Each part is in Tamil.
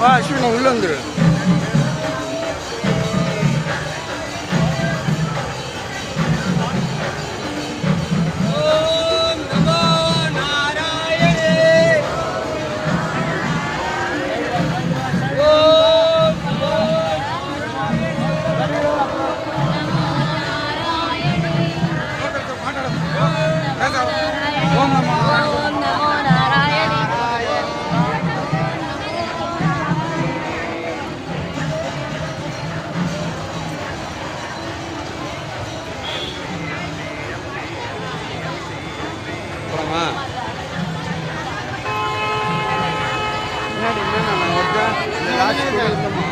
வா அஸ்வினி உள்ள வந்துரு ஓம் நமோ ஓம் நமோ நாராயணி போலாமா முன்னாடி என்னண்ணா நான் ஒருத்தன் இந்த லாஸ்ட் கூட இருந்தோமா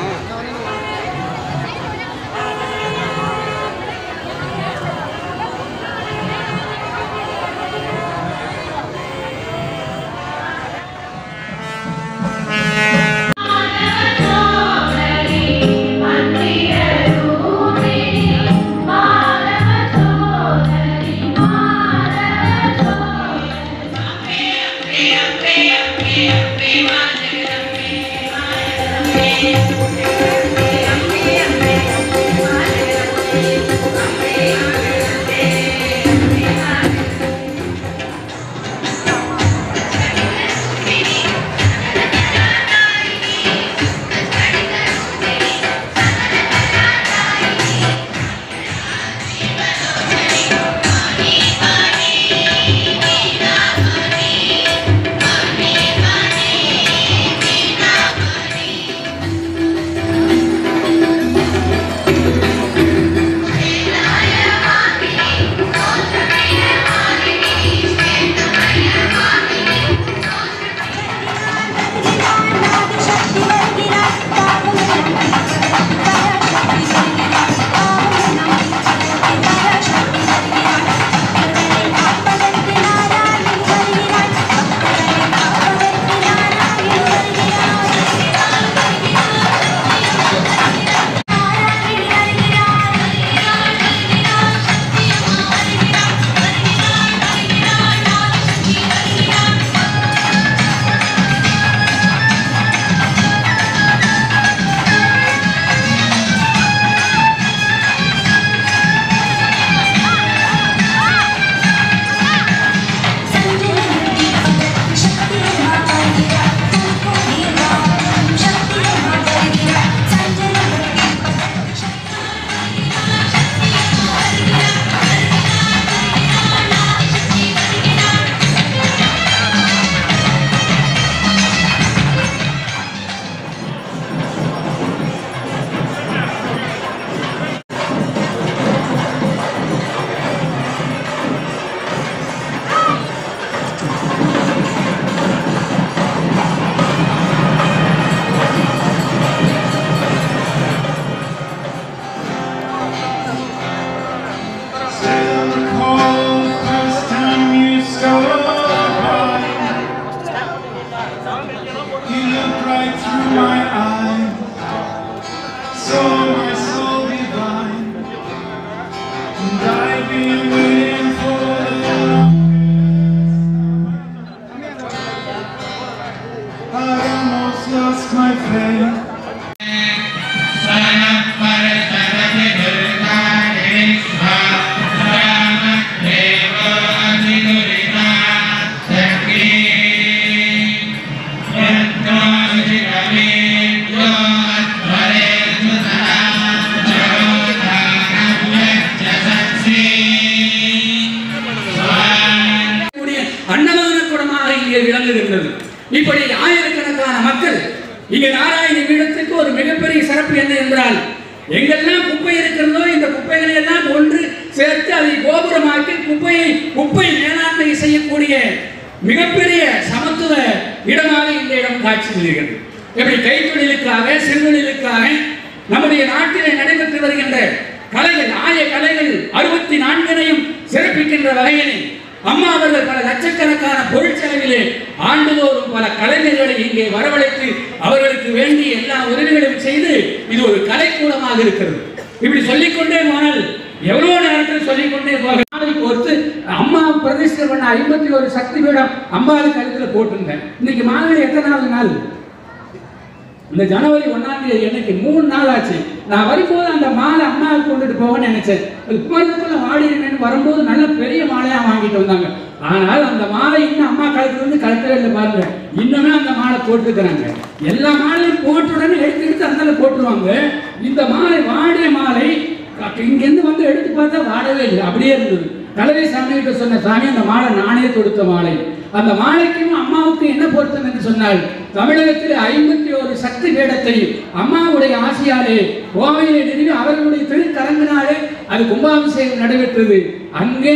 Lost my faith. கூடிய அன்னதான குடமாக இங்கே விளங்குகின்றது இப்படி ஆயிரக்கணக்கான மக்கள் இங்கே நாராயண பீடத்துக்கு ஒரு மிகப்பெரிய சிறப்பு என்ன என்றால் எங்கெல்லாம் குப்பை இருக்கிறதோ இந்த குப்பைகளை எல்லாம் ஒன்று சேர்த்து அதை கோபுரமாக்கி குப்பையை குப்பை மேலாண்மை செய்யக்கூடிய மிகப்பெரிய சமத்துவ இடமாக இந்த இடம் காட்சி தருகிறது இப்படி கைத்தொழிலுக்காக சிறுதொழிலுக்காக நம்முடைய நாட்டிலே நடைபெற்று வருகின்ற கலைகள் ஆய கலைகள் அறுபத்தி நான்கினையும் சிறப்பிக்கின்ற வகையிலே அம்மா அவர்கள் பல லட்சக்கணக்கான பொருட்செலவிலே ஆண்டுதோறும் பல கலைஞர்களை இங்கே வரவழைத்து அவர்களுக்கு வேண்டிய எல்லா உதவிகளையும் செய்து இது ஒரு கலைக்கூடமாக இருக்கிறது இப்படி சொல்லிக்கொண்டே போனால் எவ்வளவு நேரத்தில் சொல்லிக்கொண்டே போக நாளைக்கு ஒருத்து அம்மா பிரதிஷ்டை பண்ண ஐம்பத்தி ஒரு சக்தி பீடம் அம்பாவுக்கு கழுத்துல போட்டிருந்தேன் இன்னைக்கு மாதவி எத்தனாவது நாள் இந்த ஜனவரி ஒன்றாம் தேதி அன்னைக்கு மூணு நாள் ஆச்சு நான் வரும்போது அந்த மாலை அம்மாவுக்கு கொண்டுட்டு போகணும்னு நினைச்சேன் அது போகிறதுக்குள்ள வாடிடுமேன்னு வரும்போது நல்ல பெரிய மாலையாக வாங்கிட்டு வந்தாங்க ஆனால் அந்த மாலை இன்னும் அம்மா கழுத்துல இருந்து கழுத்துல இல்லை பாருங்க இன்னுமே அந்த மாலை போட்டுக்கிறாங்க எல்லா மாலையும் போட்ட உடனே எடுத்து எடுத்து அந்த போட்டுருவாங்க இந்த மாலை வாடிய மாலை இங்கேருந்து வந்து எடுத்து பார்த்தா வாடவே இல்லை அப்படியே இருந்தது கலவை சாமி கிட்ட சொன்ன சாமி அந்த மாலை நானே தொடுத்த மாலை அந்த மாலைக்கும் அம்மாவுக்கும் என்ன பொருத்தம் என்று சொன்னால் தமிழகத்தில் ஐம்பத்தி ஒரு சக்தி பீடத்தை அம்மாவுடைய ஆசையாலே கோவையிலே நிறுவி அவர்களுடைய திருக்கரங்கினாலே அது கும்பாபிஷேகம் நடைபெற்றது அங்கே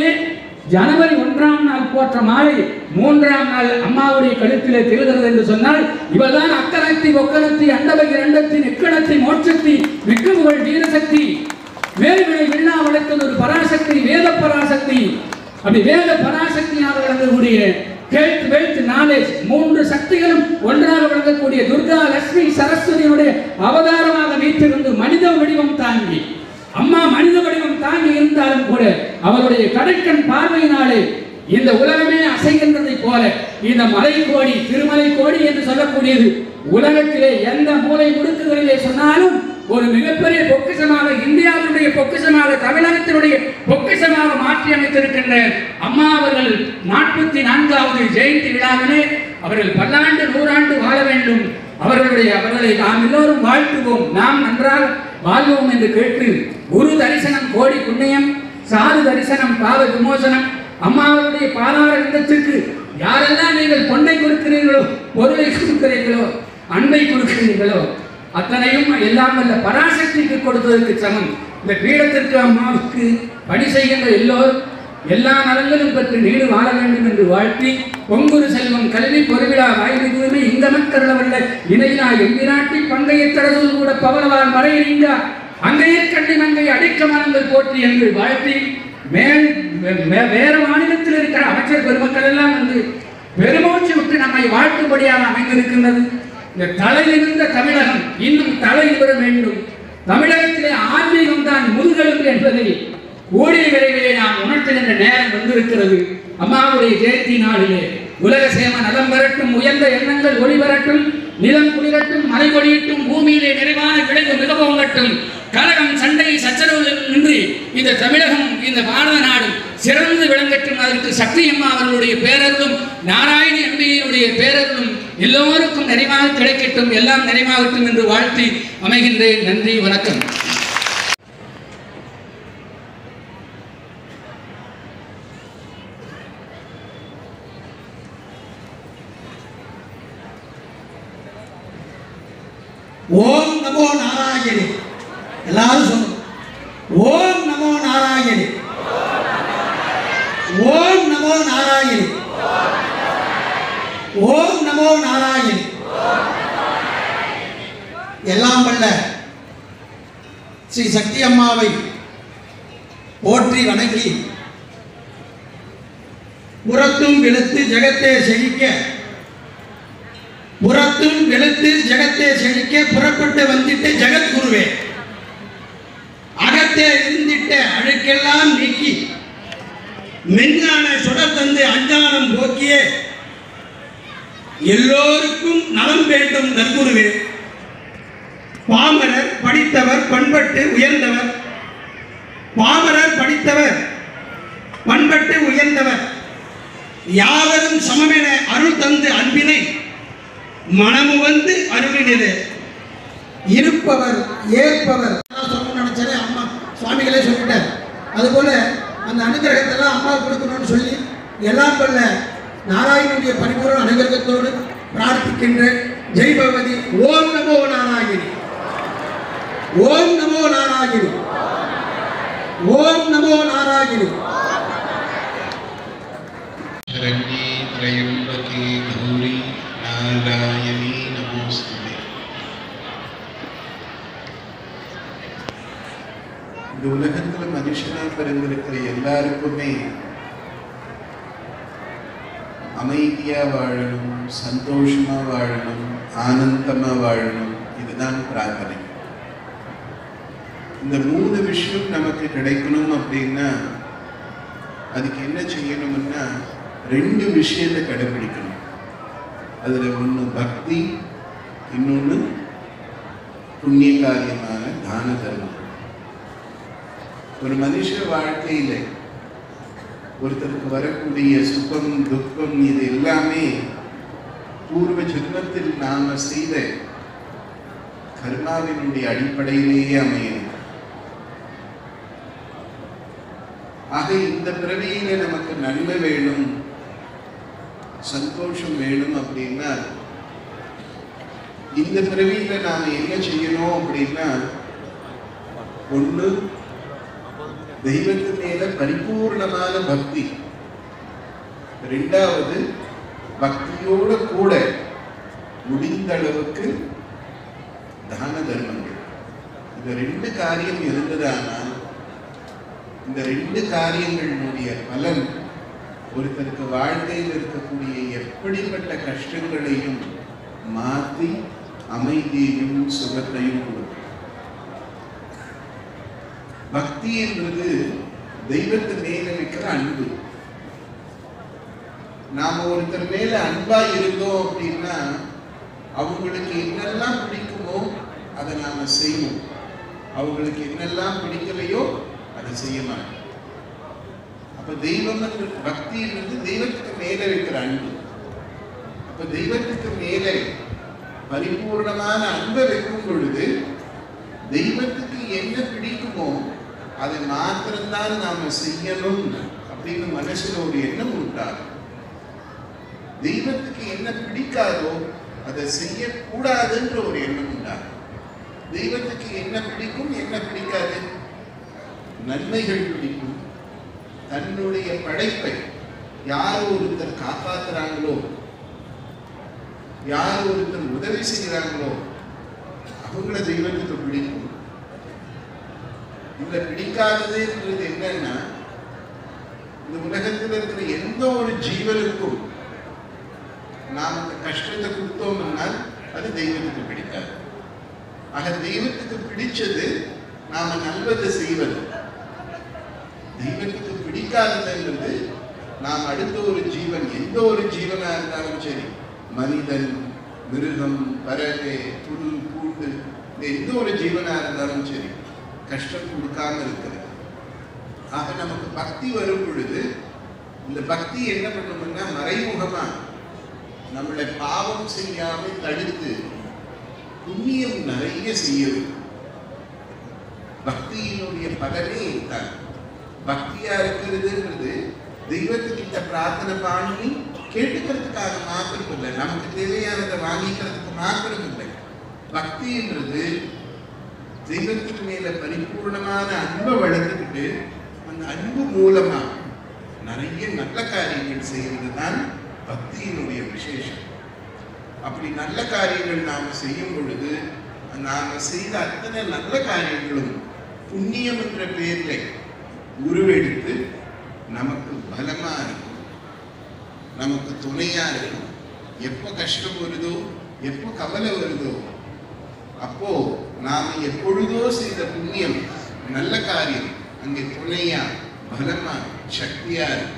ஜனவரி ஒன்றாம் நாள் போற்ற மாலை மூன்றாம் நாள் அம்மாவுடைய கழுத்திலே திகழ்கிறது என்று சொன்னால் இவள்தான் அக்கரத்தி ஒக்கரத்தி அண்டபகி ரெண்டத்தி நிக்கணத்தி மோட்சத்தி மிக்க புகழ் வீரசக்தி வேல்வினை விண்ணா வளர்த்தது ஒரு பராசக்தி வேத பராசக்தி அப்படி வேத பராசக்தியாக விளங்கக்கூடிய ஹெல்த் வெல்த் நாலேஜ் மூன்று சக்திகளும் ஒன்றாக விளங்கக்கூடிய துர்கா லட்சுமி சரஸ்வதியுடைய அவதாரமாக வீட்டிலிருந்து மனித வடிவம் தாங்கி அம்மா மனித வடிவம் தாங்கி இருந்தாலும் கூட அவருடைய கடைக்கண் பார்வையினாலே இந்த உலகமே அசைகின்றதை போல இந்த மலை கோடி திருமலை கோடி என்று சொல்லக்கூடியது உலகத்திலே எந்த மூலை முடுக்குகளிலே சொன்னாலும் ஒரு மிகப்பெரிய பொக்கிஷமாக இந்தியாவினுடைய பொக்கிஷமாக தமிழகத்தினுடைய பொக்கிஷமாக மாற்றி அமைத்திருக்கின்ற அம்மா அவர்கள் நாற்பத்தி நான்காவது ஜெயந்தி விழாவிலே அவர்கள் பல்லாண்டு நூறாண்டு வாழ வேண்டும் அவர்களுடைய அவர்களை நாம் எல்லோரும் வாழ்த்துவோம் நாம் நன்றாக வாழ்வோம் என்று கேட்டு குரு தரிசனம் கோடி புண்ணியம் சாது தரிசனம் பாவ விமோசனம் அம்மாவுடைய பாதாரத்திற்கு யாரெல்லாம் நீங்கள் பொன்னை கொடுக்கிறீர்களோ பொருளை கொடுக்கிறீர்களோ அன்பை கொடுக்கிறீர்களோ அத்தனையும் எல்லாம் வல்ல பராசக்திக்கு கொடுத்ததற்கு சமம் இந்த பீடத்திற்கு அம்மாவுக்கு பணி செய்கின்ற எல்லோரும் எல்லா நலங்களும் பெற்று நீடு வாழ வேண்டும் என்று வாழ்த்தி பொங்குரு செல்வம் கல்வி பொருவிழா வாய்மிகுமே இந்த மக்களவல்ல இணையிலா எம்பிராட்டி பங்கைய தடசூல் கூட பவனவான் மறையிறீங்கா அங்கையர் கண்ணி மங்கை அடிக்க மனங்கள் போற்றி என்று வாழ்த்தி மேல் வே- வே- வேற மாநிலத்தில் இருக்கிற அமைச்சர் பெருமக்கள் எல்லாம் வந்து பெருமூச்சு விட்டு நம்மை வாழ்த்தும்படியாக அமைந்திருக்கின்றது இந்த தலையிலிருந்த தமிழகம் இன்னும் தலை நிமிர வேண்டும் தமிழகத்திலே ஆன்மீகம் தான் முதுகெலும்பு என்பதை கூடிய விரைவிலே நாம் உணர்த்துகின்ற நேரம் வந்திருக்கிறது அம்மாவுடைய ஜெயந்தி நாளிலே உலக சேம நலம் பெறட்டும் உயர்ந்த எண்ணங்கள் ஒளி பெறட்டும் நிலம் குளிரட்டும் மலை கொடியட்டும் பூமியிலே நிறைவான விளைவு மிகவும் கலகம் சண்டை சச்சரவுகள் இன்றி இந்த தமிழகம் இந்த பாரத நாடும் சிறந்து விளங்கட்டும் அதற்கு சக்தி அம்மா அவர்களுடைய பேரருளும் நாராயணி அம்பியினுடைய பேரருளும் எல்லோருக்கும் நிறைவாக கிடைக்கட்டும் எல்லாம் நிறைவாகட்டும் என்று வாழ்த்தி அமைகின்றேன் நன்றி வணக்கம் ஓம் நமோ நாராயணி எல்லாரும் சொல்லணும் ஓம் நமோ நாராயணி ஓம் நமோ நாராயணி ஓம் நமோ நாராயணி எல்லாம் வல்ல ஸ்ரீ சக்தி அம்மாவை போற்றி வணங்கி புறத்தும் வெளுத்து ஜெகத்தே செழிக்க புறத்தும் வெளுத்து ஜெகத்தே செழிக்க புறப்பட்டு வந்திட்ட ஜெகத்குருவே அகத்தே இருந்திட்ட அழுக்கெல்லாம் நீக்கி மெஞ்ஞான சுடர் தந்து அஞ்ஞானம் போக்கியே எல்லோருக்கும் நலம் வேண்டும் நற்குருவே பாமரர் படித்தவர் பண்பட்டு உயர்ந்தவர் பாமரர் படித்தவர் பண்பட்டு உயர்ந்தவர் யாவரும் சமமென அருள் தந்து அன்பினை மனமு வந்து அருளினது இருப்பவர் ஏற்பவர் நான் சொல்லணும்னு நினைச்சாலே அம்மா சுவாமிகளே சொல்லிட்டார் அதுபோல அந்த அனுகிரகத்தெல்லாம் அம்மா கொடுக்கணும்னு சொல்லி எல்லாம் வல்ல நாராயணனுடைய பரிபூர்ண அனுகிரகத்தோடு பிரார்த்திக்கின்ற ஜெய் பகவதி ஓம் நமோ நாராயணி ஓம் நமோ நாராயணி ஓம் நமோ நாராயணி शरण्ये त्र्यम्बके गौरी नारायणी नमोस्तुते இந்த உலகத்துல மனுஷனா பிறந்திருக்கிற எல்லாருக்குமே அமைதியா வாழணும் சந்தோஷமா வாழணும் ஆனந்தமா வாழணும் இதுதான் பிரார்த்தனை இந்த மூணு விஷயம் நமக்கு கிடைக்கணும் அப்படின்னா அதுக்கு என்ன செய்யணும்னா ரெண்டு விஷயத்தை கடைபிடிக்கணும் அதுல ஒண்ணு பக்தி இன்னொன்னு புண்ணிய காரியமான தான தர்மம் ஒரு மனுஷ வாழ்க்கையில ஒருத்தருக்கு வரக்கூடிய சுகம் துக்கம் இது எல்லாமே பூர்வ ஜென்மத்தில் நாம செய்த கர்மாவினுடைய அடிப்படையிலேயே அமையும் ஆக இந்த பிறவியில நமக்கு நன்மை வேணும் சந்தோஷம் வேணும் அப்படின்னா இந்த பிறவியில நாம என்ன செய்யணும் அப்படின்னா ஒண்ணு தெய்வத்து மேல பரிபூர்ணமான பக்தி ரெண்டாவது பக்தியோட கூட முடிந்த அளவுக்கு தான தர்மங்கள் இந்த ரெண்டு காரியம் இருந்ததானால் இந்த ரெண்டு காரியங்களினுடைய பலன் ஒருத்தருக்கு வாழ்க்கையில் இருக்கக்கூடிய எப்படிப்பட்ட கஷ்டங்களையும் மாற்றி அமைதியையும் சுகத்தையும் கொடுக்கும் பக்தி என்பது தெய்வத்து மேல இருக்கிற அன்பு நாம ஒருத்தர் மேல அன்பா இருந்தோம் அப்படின்னா அவங்களுக்கு என்னெல்லாம் பிடிக்குமோ அதை நாம செய்வோம் அவங்களுக்கு என்னெல்லாம் பிடிக்கலையோ அதை செய்ய மாட்டோம் அப்ப தெய்வம் என்று பக்தி என்பது தெய்வத்துக்கு மேல இருக்கிற அன்பு அப்ப தெய்வத்துக்கு மேலே பரிபூர்ணமான அன்பை வைக்கும் பொழுது தெய்வத்துக்கு என்ன பிடிக்குமோ அதை மாத்திரம்தான் நாம செய்யணும் அப்படின்னு மனசுல ஒரு எண்ணம் உண்டாகும் தெய்வத்துக்கு என்ன பிடிக்காதோ அதை செய்யக்கூடாதுன்ற ஒரு எண்ணம் உண்டாகும் தெய்வத்துக்கு என்ன பிடிக்கும் என்ன பிடிக்காது நன்மைகள் பிடிக்கும் தன்னுடைய படைப்பை யார் ஒருத்தர் காப்பாத்துறாங்களோ யார் ஒருத்தர் உதவி செய்கிறாங்களோ அவங்கள தெய்வத்துக்கு பிடிக்கும் இதுல பிடிக்காததுன்றது என்னன்னா இந்த உலகத்தில் இருக்கிற எந்த ஒரு ஜீவனுக்கும் நாம் அந்த கஷ்டத்தை கொடுத்தோம்னா அது தெய்வத்துக்கு பிடிக்காது ஆக தெய்வத்துக்கு பிடிச்சது நாம நல்லது செய்வது தெய்வத்துக்கு பிடிக்காததுன்றது நாம் அடுத்த ஒரு ஜீவன் எந்த ஒரு ஜீவனா இருந்தாலும் சரி மனிதன் மிருகம் பறவை புல் பூண்டு இந்த எந்த ஒரு ஜீவனா இருந்தாலும் சரி கஷ்டம் கொடுக்காம இருக்கிறது ஆக நமக்கு பக்தி வரும் பொழுது இந்த பக்தி என்ன பண்ணும்னா மறைமுகமா நம்மளை பாவம் செய்யாம தடுத்து புண்ணியம் நிறைய செய்யும் பக்தியினுடைய பலனே தான் பக்தியா இருக்கிறதுன்றது தெய்வத்துக்கிட்ட பிரார்த்தனை பண்ணி கேட்டுக்கிறதுக்காக மாத்திரம் இல்லை நமக்கு தேவையானதை வாங்கிக்கிறதுக்கு மாத்திரம் இல்லை பக்தின்றது தெய்வத்துக்கு மேல பரிபூர்ணமான அன்பை வளர்த்துக்கிட்டு அந்த அன்பு மூலமா நிறைய நல்ல காரியங்கள் செய்யறது தான் பக்தியினுடைய விசேஷம் அப்படி நல்ல காரியங்கள் நாம செய்யும் பொழுது நாம செய்த அத்தனை நல்ல காரியங்களும் புண்ணியம் என்ற பெயர்ல உருவெடுத்து நமக்கு பலமா இருக்கும் நமக்கு துணையா இருக்கும் எப்போ கஷ்டம் வருதோ எப்போ கவலை வருதோ அப்போ நாம எப்பொழுதோ செய்த புண்ணியம் நல்ல காரியம் அங்கே துணையா பலமா சக்தியா இருக்கும்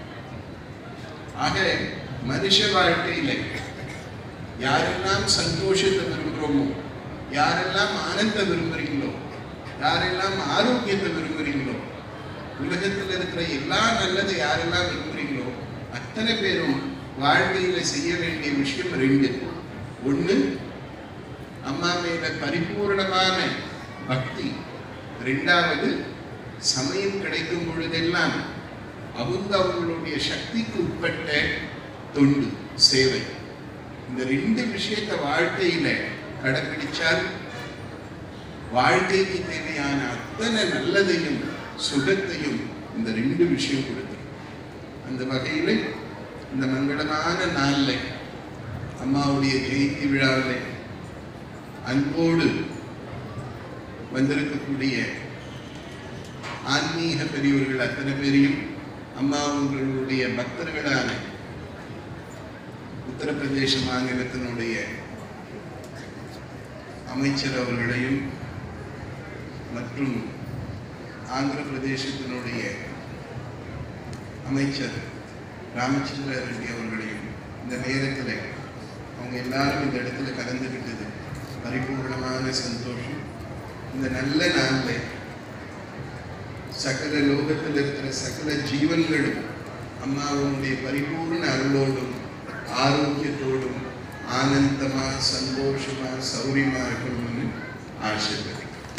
ஆக மனுஷ வாழ்க்கையில யாரெல்லாம் சந்தோஷத்தை விரும்புகிறோமோ யாரெல்லாம் ஆனந்தம் விரும்புறீங்களோ யாரெல்லாம் ஆரோக்கியத்தை விரும்புறீங்களோ உலகத்தில் இருக்கிற எல்லா நல்லதை யாரெல்லாம் விரும்புறீங்களோ அத்தனை பேரும் வாழ்க்கையில செய்ய வேண்டிய விஷயம் ரெண்டு ஒண்ணு அம்மா மேல பரிபூர்ணமான பக்தி ரெண்டாவது சமயம் கிடைக்கும் பொழுதெல்லாம் அவங்க அவங்களுடைய சக்திக்கு உட்பட்ட தொண்டு சேவை இந்த ரெண்டு விஷயத்தை வாழ்க்கையில கடைபிடிச்சால் வாழ்க்கைக்கு தேவையான அத்தனை நல்லதையும் சுகத்தையும் இந்த ரெண்டு விஷயம் கொடுத்துரும் அந்த வகையில இந்த மங்களமான நாள்ல அம்மாவுடைய ஜெயந்தி விழாவில் அன்போடு வந்திருக்கக்கூடிய ஆன்மீக பெரியவர்கள் அத்தனை பேரையும் அம்மா உங்களுடைய பக்தர்களான உத்தரப்பிரதேச மாநிலத்தினுடைய அமைச்சர் அவர்களையும் மற்றும் ஆந்திர பிரதேசத்தினுடைய அமைச்சர் ராமச்சந்திர ரெட்டி அவர்களையும் இந்த நேரத்தில் அவங்க எல்லாரும் இந்த இடத்துல கலந்துக்கிட்டது பரிபூர்ணமான சந்தோஷம் இந்த நல்ல நாளில் சகல லோகத்தில் இருக்கிற சகல ஜீவன்களும் அம்மாவுடைய பரிபூர்ண அருளோடும் ஆரோக்கியத்தோடும் ஆனந்தமா சந்தோஷமா சௌரியமா இருக்கணும்னு ஆசைப்படுறேன்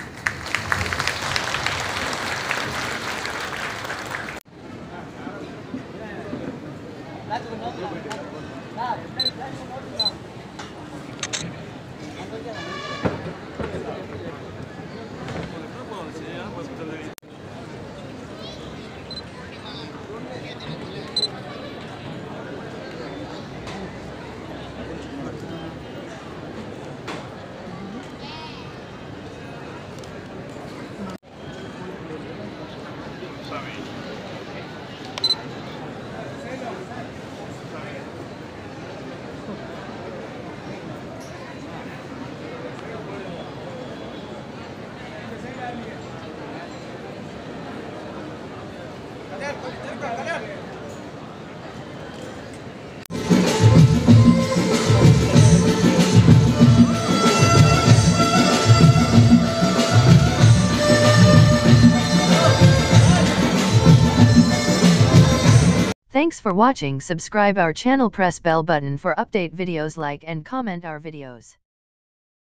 Thanks for watching subscribe our channel press bell button for update videos like and comment our videos.